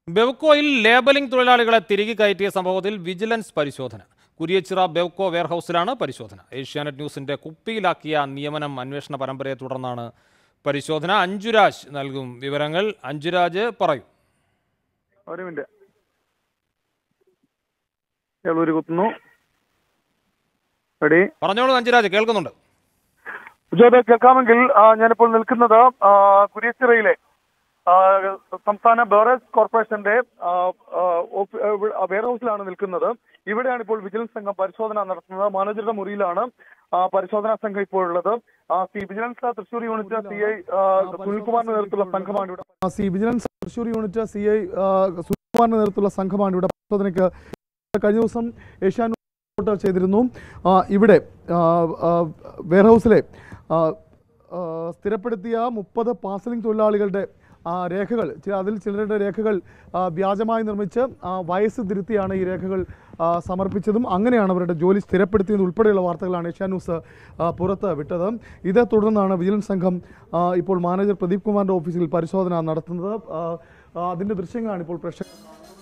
ബെവ്കോയിൽ labelling തൊഴിലാളികളെ തിരികെ കയറ്റിയ സംഭവത്തിൽ വിജിലൻസ് പരിശോധന കുരിയച്ചിറ ബെവ്കോ വെയർഹൌസിലാണ് പരിശോധന ഏഷ്യാനെറ്റ് ന്യൂസിന്റെ കുപ്പിയിലാക്കിയ നിയമനം അന്വേഷണ പരമ്പരയെ തുടർന്നാണ് പരിശോധന അഞ്ജുരാജ് നൽകും വിവരങ്ങൾ അഞ്ജുരാജ് പറയൂ ഒരു മിനിറ്റ് കേളൂര് കുത്തുന്നു റെഡി പറഞ്ഞോളൂ അഞ്ജുരാജ് കേൾക്കുന്നുണ്ട് ഉജോദ് കേൾക്കാമെങ്കിൽ ആ, ഞാനിപ്പോൾ നിൽക്കുന്നത് ആ, കുരിയച്ചിറയിലെ ആ, സംസ്ഥാന ബേറേജ് കോർപ്പറേഷന്റെ ആ, ആ, ഓഫി- ആ, ഇവിടെ- ആ, വെയർ ഹൗസിലാണ് നിൽക്കുന്നത് ഇവിടെയാണ് ഇപ്പോൾ വിജിലൻസ് സംഘം പരിശോധന നടത്തുന്നത് മാനേജറുടെ മുറിയിലാണ് ആ, പരിശോധനാ സംഘം ഇപ്പോൾ ഉള്ളത് ആ, സി vigilance Thrissur unit C I സുനിൽകുമാറിന്റെ നേതൃത്വത്തിലുള്ള സംഘമാണ് ഇവിടെ ആ, സി vigilance Thrissur unit C I സുകുമാറിന്റെ നേതൃത്വത്തിലുള്ള സംഘമാണ് ഇവിടെ പരിശോധനയ്ക്ക് കഴിഞ്ഞ ദിവസം ഏഷ്യാൻ റിപ്പോർട്ട് ചെയ്തിരുന്നു ആ, ഇവിടെ ആ, ആ, വെയർഹൗസിലെ ആ, ആ, സ്ഥിരപ്പെടുത്തിയ മുപ്പത് പാസലിംഗ് തൊഴിലാളികളുടെ ആ, രേഖകൾ ചി- അതിൽ ചിലരുടെ രേഖകൾ ആ, വ്യാജമായി നിർമ്മിച്ച് ആ, വയസ്സ് തിരുത്തിയാണ് ഈ രേഖകൾ ആ, സമർപ്പിച്ചതും അങ്ങനെയാണ് അവരുടെ ജോലി സ്ഥിരപ്പെടുത്തിയത് ഉൾപ്പെടെയുള്ള വാർത്തകളാണ് ഏഷ്യാ ന്യൂസ് ആ, പുറത്ത് വിട്ടത് ഇതേ തുടർന്നാണ് വിജിലൻസ് സംഘം ആ, ഇപ്പോൾ മാനേജർ പ്രദീപ് കുമാറിന്റെ ഓഫീസിൽ പരിശോധന നടത്തുന്നത് ആ, ആ, അതിന്റെ ദൃശ്യങ്ങളാണ് ഇപ്പോൾ പ്രേക്ഷകർ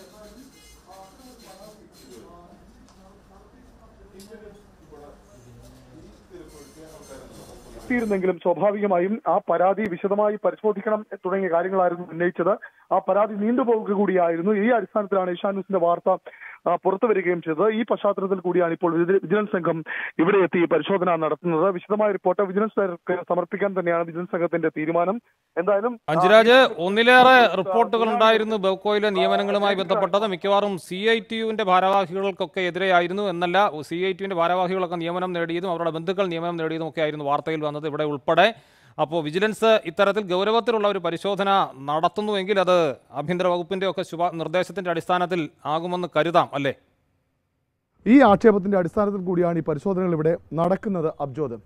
എത്തിയിരുന്നെങ്കിലും സ്വാഭാവികമായും ആ പരാതി വിശദമായി പരിശോധിക്കണം തുടങ്ങിയ കാര്യങ്ങളായിരുന്നു ഉന്നയിച്ചത് ആ പരാതി നീണ്ടുപോകുക കൂടിയായിരുന്നു ഈ അടിസ്ഥാനത്തിലാണ് ഏഷ്യാ ന്യൂസിന്റെ വാർത്ത ആ, പുറത്തു വരികയും ചെയ്തത് ഈ പശ്ചാത്തലത്തിൽ കൂടിയാണ് ഇപ്പോൾ വിജി- വിജിലൻസ് സംഘം ഇവിടെ എത്തി പരിശോധന നടത്തുന്നത് വിശദമായ റിപ്പോർട്ട് വിജിലൻസ് ഡയറക്ടർക്ക് സമർപ്പിക്കാൻ തന്നെയാണ് വിജിലൻസ് സംഘത്തിന്റെ തീരുമാനം എന്തായാലും ആ, അഞ്ജുരാജ് ഒന്നിലേറെ റിപ്പോർട്ടുകൾ ഉണ്ടായിരുന്നു ബെവ്കോയിലെ നിയമനങ്ങളുമായി ബന്ധപ്പെട്ടത് മിക്കവാറും സി ഐ ടി യുവിന്റെ ഭാരവാഹികൾക്കൊക്കെ എതിരെയായിരുന്നു എന്നല്ല സി ഐ ടി യുവിന്റെ ഭാരവാഹികളൊക്കെ നിയമനം നേടിയതും അവരുടെ ബന്ധുക്കൾ നിയമനം നേടിയതും ഒക്കെ ആയിരുന്നു വാർത്തയിൽ വന്നത് ഇവിടെ ഉൾപ്പെടെ അപ്പോൾ വിജിലൻസ് ഇത്തരത്തിൽ ഗൗരവത്തിലുള്ള ഒരു പരിശോധന നടത്തുന്നുവെങ്കിൽ അത് ആഭ്യന്തര വകുപ്പിന്റെ ഒക്കെ ശുപാ നിർദ്ദേശത്തിന്റെ അടിസ്ഥാനത്തിൽ ആകുമെന്ന് കരുതാം അല്ലേ ഈ ആക്ഷേപത്തിന്റെ അടിസ്ഥാനത്തിൽ കൂടിയാണ് ഈ പരിശോധനകൾ ഇവിടെ നടക്കുന്നത് അബ്ജോദ്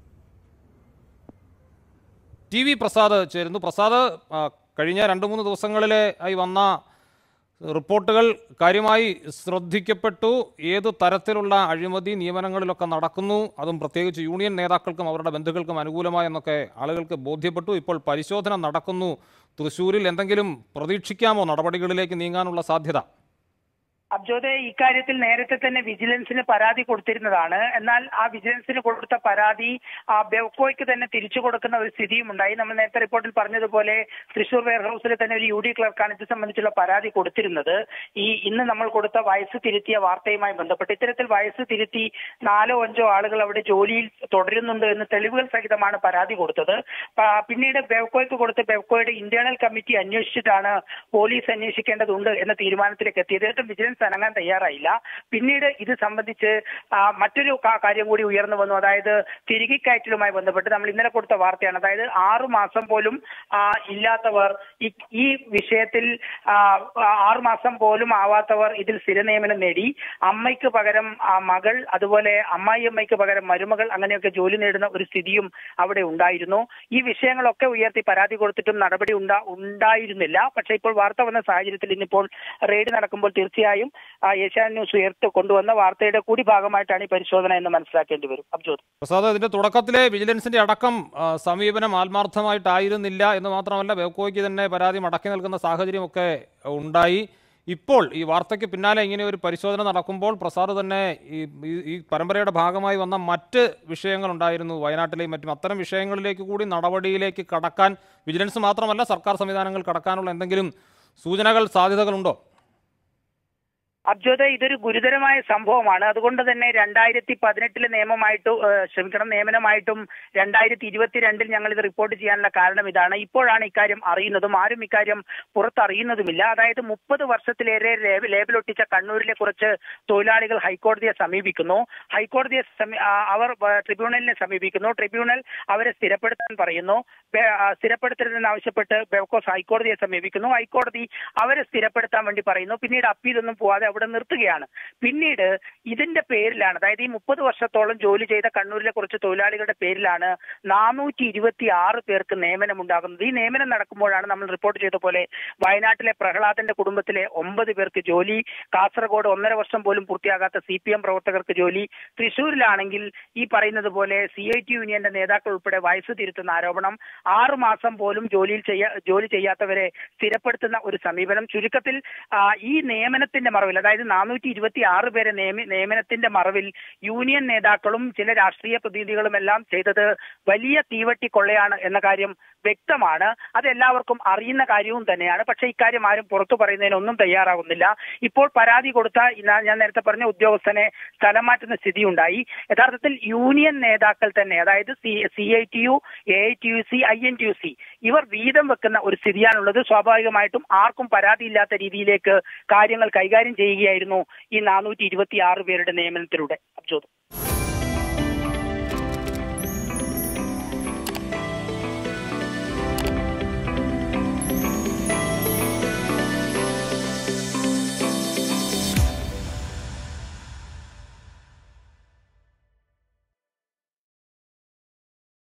ടി വി പ്രസാദ് ചേരുന്നു പ്രസാദ് ആ, കഴിഞ്ഞ രണ്ട് മൂന്ന് ദിവസങ്ങളിലെ ആയി വന്ന റിപ്പോർട്ടുകൾ കാര്യമായി ശ്രദ്ധിക്കപ്പെട്ടു ഏത് തരത്തിലുള്ള അഴിമതി നിയമനങ്ങളിലൊക്കെ നടക്കുന്നു അതും പ്രത്യേകിച്ച് യൂണിയൻ നേതാക്കൾക്കും അവരുടെ ബന്ധുക്കൾക്കും അനുകൂലമായെന്നൊക്കെ ആളുകൾക്ക് ബോധ്യപ്പെട്ടു ഇപ്പോൾ പരിശോധന നടക്കുന്നു തൃശ്ശൂരിൽ എന്തെങ്കിലും പ്രതീക്ഷിക്കാമോ നടപടികളിലേക്ക് നീങ്ങാനുള്ള സാധ്യത അബ്ജോദ് ഇക്കാര്യത്തിൽ നേരത്തെ തന്നെ വിജിലൻസിന് പരാതി കൊടുത്തിരുന്നതാണ് എന്നാൽ ആ വിജിലൻസിന് കൊടുത്ത പരാതി ആ ബെവ്കോയ്ക്ക് തന്നെ തിരിച്ചു കൊടുക്കുന്ന ഒരു സ്ഥിതിയും ഉണ്ടായി നമ്മൾ നേരത്തെ റിപ്പോർട്ടിൽ പറഞ്ഞതുപോലെ തൃശൂർ വെയർഹൌസിൽ തന്നെ ഒരു യു ഡി ക്ലർക്കാണ് ഇത് സംബന്ധിച്ചുള്ള പരാതി കൊടുത്തിരുന്നത് ഈ ഇന്ന് നമ്മൾ കൊടുത്ത വയസ്സ് തിരുത്തിയ വാർത്തയുമായി ബന്ധപ്പെട്ട് ഇത്തരത്തിൽ വയസ്സ് തിരുത്തി നാലോ അഞ്ചോ ആളുകൾ അവിടെ ജോലിയിൽ തുടരുന്നുണ്ട് എന്ന് തെളിവുകൾ സഹിതമാണ് പരാതി കൊടുത്തത് പ- പിന്നീട് ബെവ്കോയ്ക്ക് കൊടുത്ത് ബെവ്കോയുടെ ഇന്റേണൽ കമ്മിറ്റി അന്വേഷിച്ചിട്ടാണ് പോലീസ് അന്വേഷിക്കേണ്ടതുണ്ട് എന്ന തീരുമാനത്തിലേക്ക് എത്തിയത് എന്നിട്ടും വിജിലൻസ് അനങ്ങാൻ തയ്യാറായില്ല പിന്നീട് ഇത് സംബന്ധിച്ച് ആ, മറ്റൊരു കാ- കാര്യം കൂടി ഉയർന്നു വന്നു അതായത് തിരികെ കയറ്റലുമായി ബന്ധപ്പെട്ട് നമ്മൾ ഇന്നലെ കൊടുത്ത വാർത്തയാണ് അതായത് ആറു മാസം പോലും ആ, ഇല്ലാത്തവർ ഈ- ഈ വിഷയത്തിൽ ആ, ആറു മാസം പോലും ആവാത്തവർ ഇതിൽ സ്ഥിരനിയമനം നേടി അമ്മയ്ക്ക് പകരം ആ, മകൾ അതുപോലെ അമ്മായി അമ്മയ്ക്ക് പകരം മരുമകൾ അങ്ങനെയൊക്കെ ജോലി നേടുന്ന ഒരു സ്ഥിതിയും അവിടെ ഉണ്ടായിരുന്നു ഈ വിഷയങ്ങളൊക്കെ ഉയർത്തി പരാതി കൊടുത്തിട്ടും നടപടി ഉണ്ടാ ഉണ്ടായിരുന്നില്ല പക്ഷേ ഇപ്പോൾ വാർത്ത വന്ന സാഹചര്യത്തിൽ ഇന്നിപ്പോൾ റെയ്ഡ് നടക്കുമ്പോൾ തീർച്ചയായും ആ, ഏഷ്യാനെറ്റ് ന്യൂസ് ഉയർത്തി കൊണ്ടുവന്ന വാർത്തയുടെ കൂടി ഭാഗമായിട്ടാണ് ഈ പരിശോധന എന്ന് മനസ്സിലാക്കേണ്ടി വരും അബ്ജോദ് പ്രസാദ് ഇതിന്റെ തുടക്കത്തിലെ വിജിലൻസിന്റെ അടക്കം ആ, സമീപനം ആത്മാർത്ഥമായിട്ടായിരുന്നില്ല എന്ന് മാത്രമല്ല ബെവ്കോയ്ക്ക് തന്നെ പരാതി മടക്കി നൽകുന്ന സാഹചര്യമൊക്കെ ഉണ്ടായി ഇപ്പോൾ ഈ വാർത്തയ്ക്ക് പിന്നാലെ ഇങ്ങനെ ഒരു പരിശോധന നടക്കുമ്പോൾ പ്രസാദ് തന്നെ ഈ ഈ- ഈ പരമ്പരയുടെ ഭാഗമായി വന്ന മറ്റ് വിഷയങ്ങളുണ്ടായിരുന്നു വയനാട്ടിലെയും മറ്റും അത്തരം വിഷയങ്ങളിലേക്ക് കൂടി നടപടിയിലേക്ക് കടക്കാൻ വിജിലൻസ് മാത്രമല്ല സർക്കാർ സംവിധാനങ്ങൾ കടക്കാനുള്ള എന്തെങ്കിലും സൂചനകൾ സാധ്യതകളുണ്ടോ അബ്ജോദ് ഇതൊരു ഗുരുതരമായ സംഭവമാണ് അതുകൊണ്ട് തന്നെ രണ്ടായിരത്തി പതിനെട്ടിലെ നിയമമായിട്ടും ഏഹ്, ക്ഷമിക്കണം നിയമനമായിട്ടും രണ്ടായിരത്തി ഇരുപത്തിരണ്ടിൽ ഞങ്ങൾ ഇത് റിപ്പോർട്ട് ചെയ്യാനുള്ള കാരണം ഇതാണ് ഇപ്പോഴാണ് ഇക്കാര്യം അറിയുന്നതും ആരും ഇക്കാര്യം പുറത്തറിയുന്നതുമില്ല അതായത് മുപ്പത് വർഷത്തിലേറെ ലേബ- ലേബലൊട്ടിച്ച കണ്ണൂരിലെ കുറച്ച് തൊഴിലാളികൾ ഹൈക്കോടതിയെ സമീപിക്കുന്നു ഹൈക്കോടതിയെ സമീ- ആ, അവർ ഏഹ്, ട്രിബ്യൂണലിനെ സമീപിക്കുന്നു ട്രിബ്യൂണൽ അവരെ സ്ഥിരപ്പെടുത്താൻ പറയുന്നു ബെ- ആ, സ്ഥിരപ്പെടുത്തരുതെന്ന് ആവശ്യപ്പെട്ട് ബെവ്കോസ് ഹൈക്കോടതിയെ സമീപിക്കുന്നു ഹൈക്കോടതി അവരെ സ്ഥിരപ്പെടുത്താൻ വേണ്ടി പറയുന്നു പിന്നീട് അപ്പീലൊന്നും പോവാതെ അവിടെ നിർത്തുകയാണ് പിന്നീട് ഇതിന്റെ പേരിലാണ് അതായത് ഈ മുപ്പത് വർഷത്തോളം ജോലി ചെയ്ത കണ്ണൂരിലെ കുറച്ച് തൊഴിലാളികളുടെ പേരിലാണ് നാനൂറ്റി ഇരുപത്തി ആറ് പേർക്ക് നിയമനം ഉണ്ടാകുന്നത് ഈ നിയമനം നടക്കുമ്പോഴാണ് നമ്മൾ റിപ്പോർട്ട് ചെയ്ത പോലെ വയനാട്ടിലെ പ്രഹ്ലാദന്റെ കുടുംബത്തിലെ ഒമ്പത് പേർക്ക് ജോലി കാസർഗോഡ് ഒന്നര വർഷം പോലും പൂർത്തിയാകാത്ത സി പി എം പ്രവർത്തകർക്ക് ജോലി തൃശൂരിലാണെങ്കിൽ ഈ പറയുന്നത് പോലെ സി ഐ ടി യൂണിയന്റെ നേതാക്കൾ ഉൾപ്പെടെ വയസ്സ് തിരുത്തുന്ന ആരോപണം ആറു മാസം പോലും ജോലിയിൽ ചെയ്യാ ജോലി ചെയ്യാത്തവരെ സ്ഥിരപ്പെടുത്തുന്ന ഒരു സമീപനം ചുരുക്കത്തിൽ ആ, ഈ നിയമനത്തിന്റെ മറവിൽ അതായത് നാനൂറ്റി ഇരുപത്തി ആറ് പേരെ നിയമി- നിയമനത്തിന്റെ മറവിൽ യൂണിയൻ നേതാക്കളും ചില രാഷ്ട്രീയ പ്രതിനിധികളും എല്ലാം ചെയ്തത് വലിയ തീവട്ടി കൊള്ളയാണ് എന്ന കാര്യം വ്യക്തമാണ് അത് എല്ലാവർക്കും അറിയുന്ന കാര്യവും തന്നെയാണ് പക്ഷേ ഇക്കാര്യം ആരും പുറത്തു പറയുന്നതിനൊന്നും തയ്യാറാകുന്നില്ല ഇപ്പോൾ പരാതി കൊടുത്ത ഇന്ന- ഞാൻ നേരത്തെ പറഞ്ഞ ഉദ്യോഗസ്ഥനെ സ്ഥലം മാറ്റുന്ന സ്ഥിതിയുണ്ടായി യഥാർത്ഥത്തിൽ യൂണിയൻ നേതാക്കൾ തന്നെ അതായത് C I T U A I T U C I N T U C ഇവർ വീതം വെക്കുന്ന ഒരു സ്ഥിതിയാണുള്ളത് സ്വാഭാവികമായിട്ടും ആർക്കും പരാതിയില്ലാത്ത രീതിയിലേക്ക് കാര്യങ്ങൾ കൈകാര്യം ചെയ്യുകയായിരുന്നു ഈ നാനൂറ്റി ഇരുപത്തി ആറ് പേരുടെ നിയമനത്തിലൂടെ അബ്ജോദ്